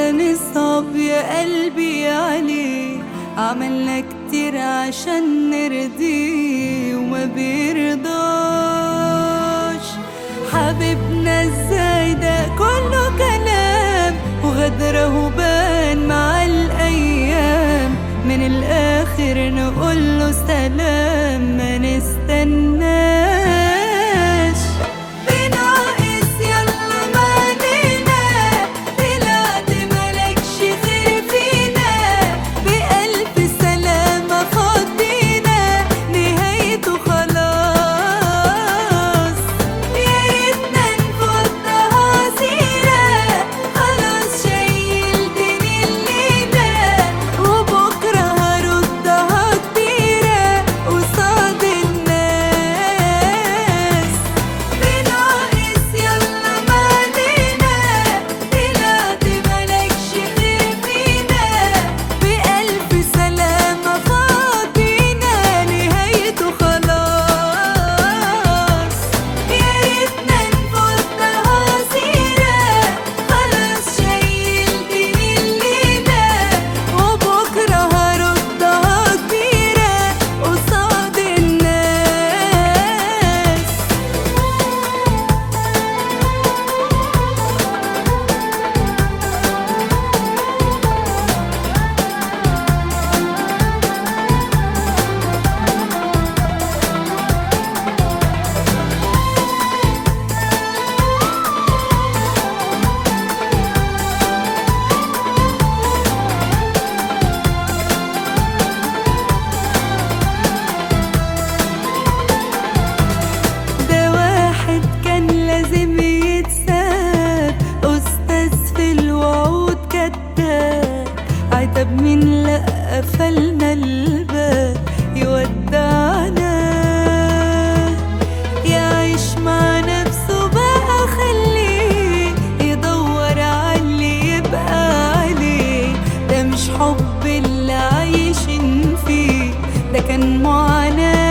زمان صعب يا قلبي عليه عملنا كتير عشان نرضيه وما بيرضاش حبيبنا ازاي ده كله كلام وغدره بان مع الايام من الاخر نقوله سلام ما نستناش بناقص يلا ما علينا طلعت ملكش خير فينا بألف سلامة فضينا نهايته خلاص يا ريتنا نفضها سيرة خلاص شايلتني الليلة وبكرة هردها كبيرة قصاد الناس بناقص يلا ما علينا طلعت ملكش خير فينا بألف سلامة فاضينا نهايته خلاص يا ريتنا نفضها سيرة خلاص شايلتني الليلة وبكرة هردها كبيرة قصاد الناس ده واحد كان لازم يتساب أستاذ في الوعود كداب عتب مين لأ قفلنا الباب يودعنا يعيش مع نفسه بقى خليه يدور عاللي يبقى عليه ده مش حب اللي عايشين فيه ده كان معاناة